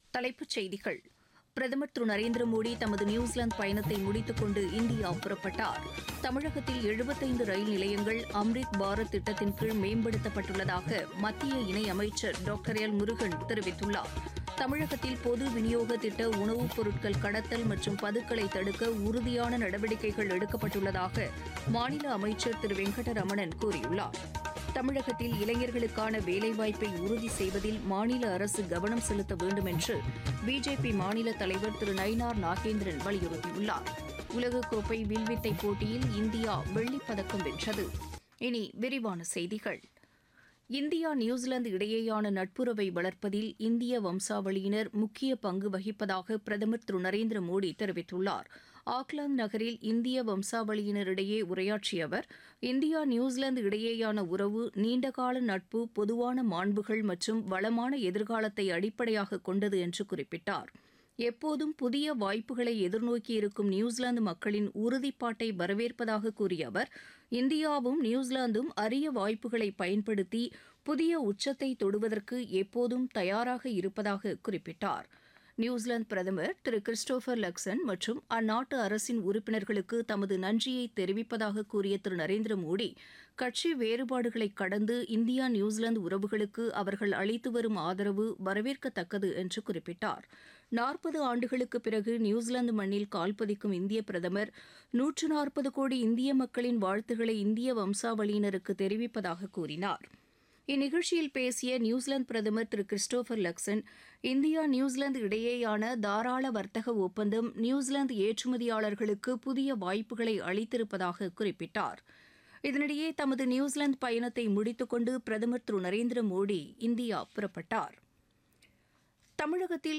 தலைப்புச் செய்திகள் பிரதமர் திரு நரேந்திர மோடி தமது நியூசிலாந்து பயணத்தை முடித்துக் கொண்டு இந்தியா புறப்பட்டார் தமிழகத்தில் எழுபத்தைந்து ரயில் நிலையங்கள் அம்ரித் பாரத் திட்டத்தின் கீழ் மேம்படுத்தப்பட்டுள்ளதாக மத்திய இணையமைச்சர் டாக்டர் எல் முருகன் தெரிவித்துள்ளார் தமிழகத்தில் பொது விநியோக திட்ட உணவுப் பொருட்கள் கடத்தல் மற்றும் பதுக்கலை தடுக்க உறுதியான நடவடிக்கைகள் எடுக்கப்பட்டுள்ளதாக மாநில அமைச்சர் திரு வெங்கடரமணன் கூறியுள்ளார் தமிழகத்தில் இளைஞர்களுக்கான வேலைவாய்ப்பை உறுதி செய்வதில் மாநில அரசு கவனம் செலுத்த வேண்டும் என்று பிஜேபி மாநில தலைவர் திரு நயினார் நாகேந்திரன் வலியுறுத்தியுள்ளார் உலகக்கோப்பை வில்வித்தை போட்டியில் இந்தியா வெள்ளிப் பதக்கம் வென்றது இனி விரிவான செய்திகள் இந்தியா நியூசிலாந்து இடையேயான நட்புறவை வளர்ப்பதில் இந்திய வம்சாவளியினர் முக்கிய பங்கு வகிப்பதாக பிரதமர் திரு நரேந்திர மோடி தெரிவித்துள்ளார் ஆக்லாந்து நகரில் இந்திய வம்சாவளியினரிடையே உரையாற்றிய அவர் இந்தியா நியூசிலாந்து இடையேயான உறவு நீண்டகால நட்பு பொதுவான மாண்புகள் மற்றும் வளமான எதிர்காலத்தை அடிப்படையாக கொண்டது என்று குறிப்பிட்டார் எப்போதும் புதிய வாய்ப்புகளை எதிர்நோக்கியிருக்கும் நியூசிலாந்து மக்களின் உறுதிப்பாட்டை வரவேற்பதாக கூறிய அவர் இந்தியாவும் நியூசிலாந்தும் அரிய வாய்ப்புகளை பயன்படுத்தி புதிய உச்சத்தை தொடுவதற்கு எப்போதும் தயாராக இருப்பதாக குறிப்பிட்டார் நியூசிலாந்து பிரதமர் திரு கிறிஸ்டோபர் லக்சன் மற்றும் அந்நாட்டு அரசின் உறுப்பினர்களுக்கு தமது நன்றியை தெரிவிப்பதாக கூறிய திரு நரேந்திர மோடி கட்சி வேறுபாடுகளை கடந்து இந்தியா நியூசிலாந்து உறவுகளுக்கு அவர்கள் அளித்து வரும் ஆதரவு வரவேற்கத்தக்கது என்று குறிப்பிட்டார் நாற்பது ஆண்டுகளுக்கு பிறகு நியூசிலாந்து மண்ணில் கால்பதிக்கும் இந்திய பிரதமர் நூற்று நாற்பது கோடி இந்திய மக்களின் வாழ்த்துக்களை இந்திய வம்சாவளியினருக்கு தெரிவிப்பதாக கூறினார் இந்நிகழ்ச்சியில் பேசிய நியூசிலாந்து பிரதமர் Thiru Christopher Luxon India New Zealand இடையேயான தாராள வர்த்தக ஒப்பந்தம் நியூசிலாந்து ஏற்றுமதியாளர்களுக்கு புதிய வாய்ப்புகளை அளித்திருப்பதாக குறிப்பிட்டார் இதனிடையே தமது நியூசிலாந்து பயணத்தை முடித்துக்கொண்டு பிரதமர் திரு நரேந்திர மோடி இந்தியா புறப்பட்டார் தமிழகத்தில்